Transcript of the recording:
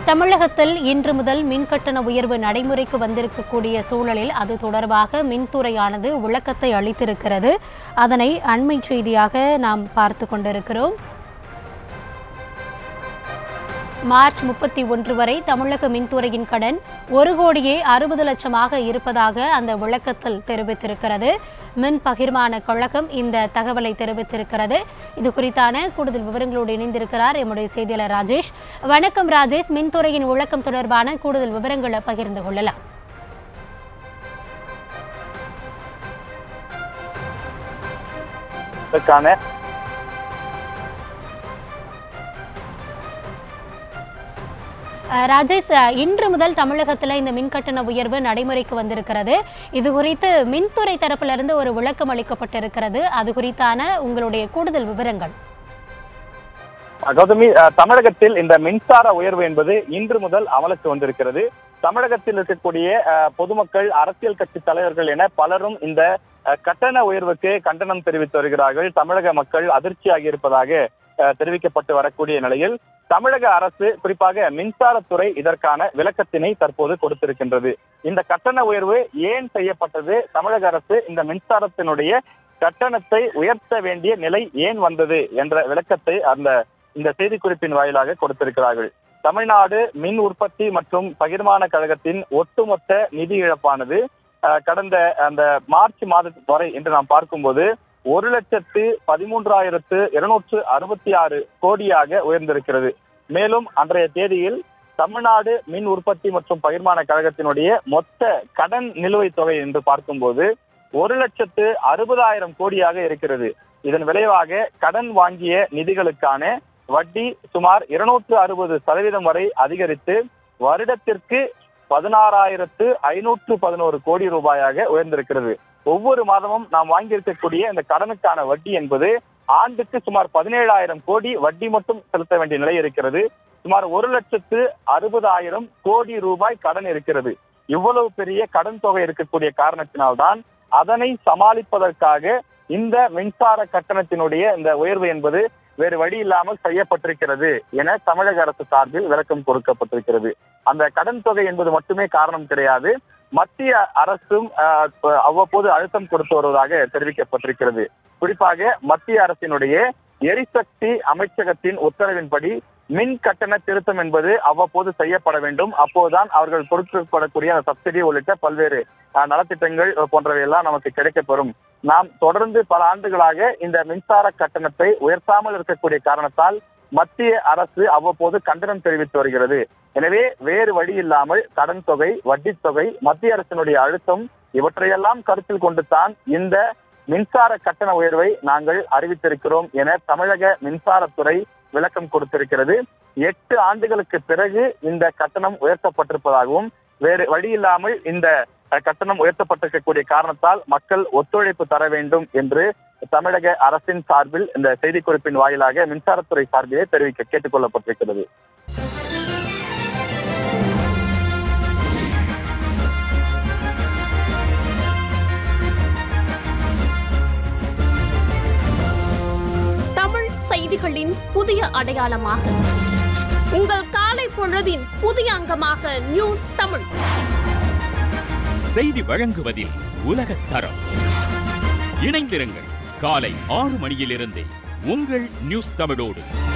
தமிழகத்தில் இன்று முதல் மின் கட்டண உயர்வு நடைமுறைக்கு வந்திருக்கக்கூடிய சூழலில் அது தொடர்பாக மின்துறையானது விளக்கத்தை அளித்திருக்கிறது அதனை அண்மை செய்தியாக நாம் பார்த்து கொண்டிருக்கிறோம் மார்ச் முப்பத்தி ஒன்று வரை தமிழக மின்துறையின் கடன் ஒரு கோடியே அறுபது லட்சமாக இருப்பதாக அந்த விளக்கத்தில் தெரிவித்திருக்கிறது மின் பகிர்மான கழகம் இந்த தகவலை தெரிவித்திருக்கிறது இது குறித்தான கூடுதல் விவரங்களோடு இணைந்திருக்கிறார் எம்முடைய செய்தியாளர் ராஜேஷ் வணக்கம் ராஜேஷ் மின்துறையின் விளக்கம் தொடர்பான கூடுதல் விவரங்களை பகிர்ந்து கொள்ளலாம் இதற்கான அஹ், ராஜேஷ் அஹ், இன்று முதல் தமிழகத்தில் இந்த மின் கட்டண உயர்வு நடைமுறைக்கு வந்திருக்கிறது இது குறித்து மின்துறை தரப்பிலிருந்து ஒரு விளக்கம் அளிக்கப்பட்டிருக்கிறது அது குறித்தான உங்களுடைய கூடுதல் விவரங்கள் கௌதமி அஹ், தமிழகத்தில் இந்த மின்சார உயர்வு என்பது இன்று முதல் அமலுக்கு வந்திருக்கிறது தமிழகத்தில் இருக்கக்கூடிய அஹ், பொதுமக்கள் அரசியல் கட்சி தலைவர்கள் என பலரும் இந்த அஹ், கட்டண உயர்வுக்கு கண்டனம் தெரிவித்து வருகிறார்கள் தமிழக மக்கள் அதிர்ச்சியாகி இருப்பதாக அஹ், தெரிவிக்கப்பட்டு வரக்கூடிய நிலையில் தமிழக அரசு குறிப்பாக மின்சாரத்துறை இதற்கான விளக்கத்தினை தற்போது கொடுத்திருக்கின்றது இந்த கட்டண உயர்வு ஏன் செய்யப்பட்டது தமிழக அரசு இந்த மின்சாரத்தினுடைய கட்டணத்தை உயர்த்த வேண்டிய நிலை ஏன் வந்தது என்ற விளக்கத்தை அந்த இந்த செய்திக்குறிப்பின் வாயிலாக கொடுத்திருக்கிறார்கள் தமிழ்நாடு மின் உற்பத்தி மற்றும் பகிர்மான கழகத்தின் ஒட்டுமொத்த நிதி இழப்பானது அஹ், கடந்த அந்த மார்ச் மாதம் வரை என்று நாம் பார்க்கும்போது ஒரு லட்சத்து பதிமூன்றாயிரத்து இருநூற்று அறுபத்தி ஆறு கோடியாக உயர்ந்திருக்கிறது மேலும் அன்றைய தேதியில் தமிழ்நாடு மின் உற்பத்தி மற்றும் பகிர்மான கழகத்தினுடைய மொத்த கடன் நிலுவைத் தொகை என்று பார்க்கும்போது ஒரு லட்சத்து அறுபதாயிரம் கோடியாக இருக்கிறது இதன் விளைவாக கடன் வாங்கிய நிதிகளுக்கான வட்டி சுமார் இருநூற்று அறுபது சதவீதம் வரை அதிகரித்து வருடத்திற்கு பதினாறாயிரத்து ஐநூற்று பதினோரு கோடி ரூபாயாக உயர்ந்திருக்கிறது ஒவ்வொரு மாதமும் நாம் வாங்கியிருக்கக்கூடிய இந்த கடனுக்கான வட்டி என்பது ஆண்டுக்கு சுமார் பதினேழாயிரம் கோடி வட்டி மட்டும் செலுத்த வேண்டிய நிலை இருக்கிறது சுமார் ஒரு லட்சத்து அறுபதாயிரம் கோடி ரூபாய் கடன் இருக்கிறது இவ்வளவு பெரிய கடன் தொகை இருக்கக்கூடிய காரணத்தினால்தான் அதனை சமாளிப்பதற்காக இந்த மின்சார கட்டணத்தினுடைய இந்த உயர்வு என்பது வேறு வழி இல்லாமல் செய்யப்பட்டிருக்கிறது என தமிழக அரசு சார்பில் விளக்கம் கொடுக்கப்பட்டிருக்கிறது அந்த கடன் தொகை என்பது மட்டுமே காரணம் கிடையாது மத்திய அரசும் ஆஹ், ப- அவ்வப்போது அழுத்தம் கொடுத்து வருவதாக தெரிவிக்கப்பட்டிருக்கிறது குறிப்பாக மத்திய அரசினுடைய எரிசக்தி அமைச்சகத்தின் உத்தரவின்படி மின் கட்டண திருத்தம் என்பது அவ்வப்போது செய்யப்பட வேண்டும் அப்போதுதான் அவர்கள் கொடுக்கப்படக்கூடிய அந்த சப்சிடி உள்ளிட்ட பல்வேறு ஆஹ், நலத்திட்டங்கள் போன்றவை எல்லாம் நமக்கு கிடைக்கப்பெறும் நாம் தொடர்ந்து பல ஆண்டுகளாக இந்த மின்சார கட்டணத்தை உயர்த்தாமல் இருக்கக்கூடிய காரணத்தால் மத்திய அரசு அவ்வப்போது கண்டனம் தெரிவித்து வருகிறது எனவே வேறு வழி இல்லாமல் கடன் தொகை வட்டி தொகை மத்திய அரசினுடைய அழுத்தம் இவற்றையெல்லாம் கருத்தில் கொண்டுதான் இந்த மின்சார கட்டண உயர்வை நாங்கள் அறிவித்திருக்கிறோம் என தமிழக மின்சாரத்துறை விளக்கம் கொடுத்திருக்கிறது எட்டு ஆண்டுகளுக்கு பிறகு இந்த கட்டணம் உயர்த்தப்பட்டிருப்பதாகவும் வேறு வழி இல்லாமல் இந்த அஹ், கட்டணம் உயர்த்தப்பட்டிருக்கக்கூடிய காரணத்தால் மக்கள் ஒத்துழைப்பு தர வேண்டும் என்று தமிழக அரசின் சார்பில் இந்த செய்திக்குறிப்பின் வாயிலாக மின்சாரத்துறை சார்பிலே தெரிவிக்க கேட்டுக் கொள்ளப்பட்டிருக்கிறது தமிழ் செய்திகளின் புதிய அடையாளமாக உங்கள் காலை பொழுதின் புதிய அங்கமாக நியூஸ் தமிழ் செய்தி வழங்குவதில் உலகத் தரம் இணைந்திருங்கள் காலை ஆறு மணியிலிருந்தே உங்கள் நியூஸ் தமிழோடு